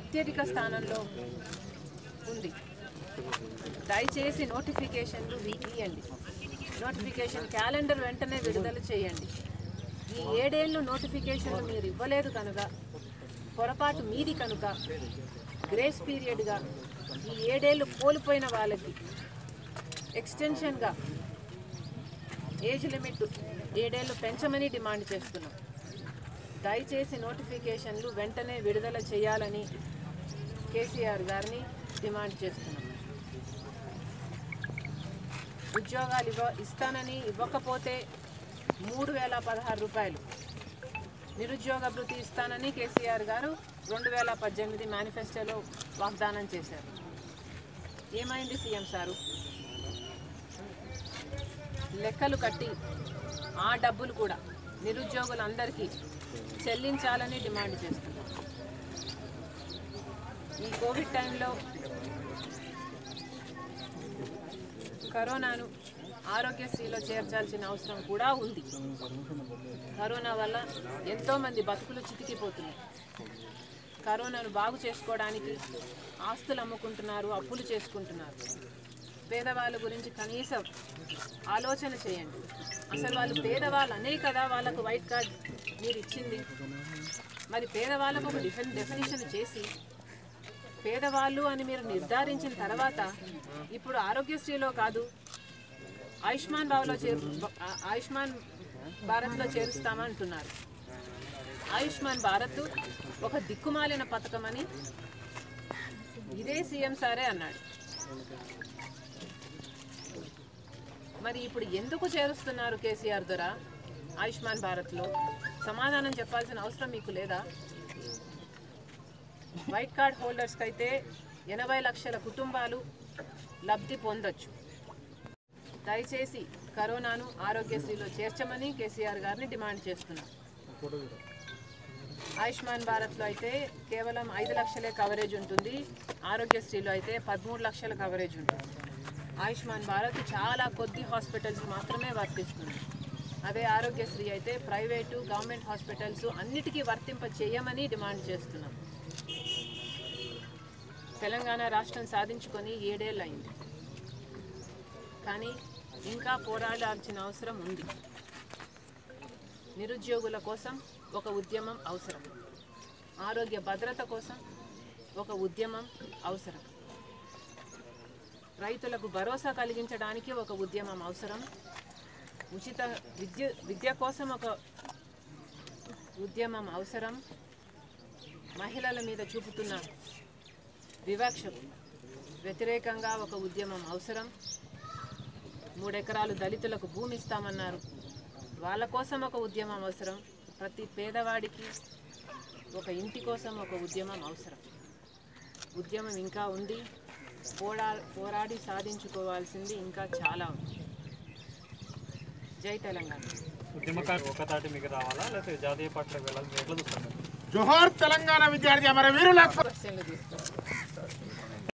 అత్యధిక స్థానంలో ఉంది దయచేసి నోటిఫికేషన్లు వీ- ఇవ్వండి నోటిఫికేషన్ క్యాలెండర్ వెంటనే విడుదల చేయండి ఈ ఏడేళ్ళు నోటిఫికేషన్లు మీరు ఇవ్వలేదు కనుక పొరపాటు మీది కనుక గ్రేస్ పీరియడ్గా ఈ ఏడేళ్ళు కోల్పోయిన వాళ్ళకి ఎక్స్టెన్షన్గా ఏజ్ లిమిట్ ఏడేళ్ళు పెంచమని డిమాండ్ చేస్తున్నాం దయచేసి నోటిఫికేషన్లు వెంటనే విడుదల చేయాలని కేసీఆర్ గారిని డిమాండ్ చేస్తున్నాం ఉద్యోగాలు ఇవ్వ ఇస్తానని ఇవ్వకపోతే మూడు వేల పదహారు రూపాయలు నిరుద్యోగ భృతి ఇస్తానని కేసీఆర్ గారు రెండు వేల పద్దెనిమిది మేనిఫెస్టోలో వాగ్దానం చేశారు ఏమైంది సీఎం సారు లెక్కలు కట్టి ఆ డబ్బులు కూడా నిరుద్యోగులందరికీ చెల్లించాలని డిమాండ్ చేస్తున్నాం ఈ కోవిడ్ టైంలో కరోనాను ఆరోగ్యశ్రీలో చేర్చాల్సిన అవసరం కూడా ఉంది కరోనా వల్ల ఎంతోమంది బతుకులు చితికిపోతున్నాయి కరోనాను బాగు చేసుకోవడానికి ఆస్తులు అమ్ముకుంటున్నారు అప్పులు చేసుకుంటున్నారు పేదవాళ్ళ గురించి కనీసం ఆలోచన చేయండి అసలు వాళ్ళు పేదవాళ్ళు అనే కదా వాళ్ళకు వైట్ కార్డ్ మీరు ఇచ్చింది మరి పేదవాళ్ళకు ఒక డిఫెన్ డెఫినేషన్ చేసి పేదవాళ్ళు అని మీరు నిర్ధారించిన తర్వాత ఇప్పుడు ఆరోగ్యశ్రీలో కాదు ఆయుష్మాన్ బావ్లో చేరు ఆ- ఆయుష్మాన్ భారత్లో చేరుస్తామంటున్నారు ఆయుష్మాన్ భారత్ ఒక దిక్కుమాలిన పథకం అని ఇదే సీఎం సారే అన్నాడు మరి ఇప్పుడు ఎందుకు చేరుస్తున్నారు కేసీఆర్ ద్వారా ఆయుష్మాన్ భారత్లో సమాధానం చెప్పాల్సిన అవసరం మీకు లేదా వైట్ కార్డ్ హోల్డర్స్కి అయితే ఎనభై లక్షల కుటుంబాలు లబ్ధి పొందొచ్చు దయచేసి కరోనాను ఆరోగ్యశ్రీలో చేర్చమని కేసీఆర్ గారిని డిమాండ్ చేస్తున్నాం ఆయుష్మాన్ భారత్లో అయితే కేవలం ఐదు లక్షలే కవరేజ్ ఉంటుంది ఆరోగ్యశ్రీలో అయితే పదమూడు లక్షల కవరేజ్ ఉంటుంది ఆయుష్మాన్ భారత్ చాలా కొద్ది హాస్పిటల్స్ మాత్రమే వర్తిస్తుంది అదే ఆరోగ్యశ్రీ అయితే ప్రైవేటు గవర్నమెంట్ హాస్పిటల్స్ అన్నిటికీ వర్తింప చేయమని డిమాండ్ చేస్తున్నాం తెలంగాణ రాష్ట్రం సాధించుకొని ఏడేళ్ళు అయింది కానీ ఇంకా పోరాడాల్సిన అవసరం ఉంది నిరుద్యోగుల కోసం ఒక ఉద్యమం అవసరం ఆరోగ్య భద్రత కోసం ఒక ఉద్యమం అవసరం రైతులకు భరోసా కలిగించడానికి ఒక ఉద్యమం అవసరం ఉచిత విద్య విద్య కోసం ఒక ఉద్యమం అవసరం మహిళల మీద చూపుతున్న వివక్షకు వ్యతిరేకంగా ఒక ఉద్యమం అవసరం మూడెకరాలు దళితులకు భూమి ఇస్తామన్నారు వాళ్ళ కోసం ఒక ఉద్యమం అవసరం ప్రతి పేదవాడికి ఒక ఇంటి కోసం ఒక ఉద్యమం అవసరం ఉద్యమం ఇంకా ఉంది పోరా పోరాడి సాధించుకోవాల్సింది ఇంకా చాలా ఉంది జై తెలంగాణ ఉద్యమకారు ఒక తాటి మీకు రావాలా లేకపోతే జాతీయ పార్టీలకు వెళ్ళాలి మీరు ఎట్లా చూస్తారు జోహార్ తెలంగాణ విద్యార్థి అమర వీరులకు క్వశ్చన్లు తీసుకోవాలి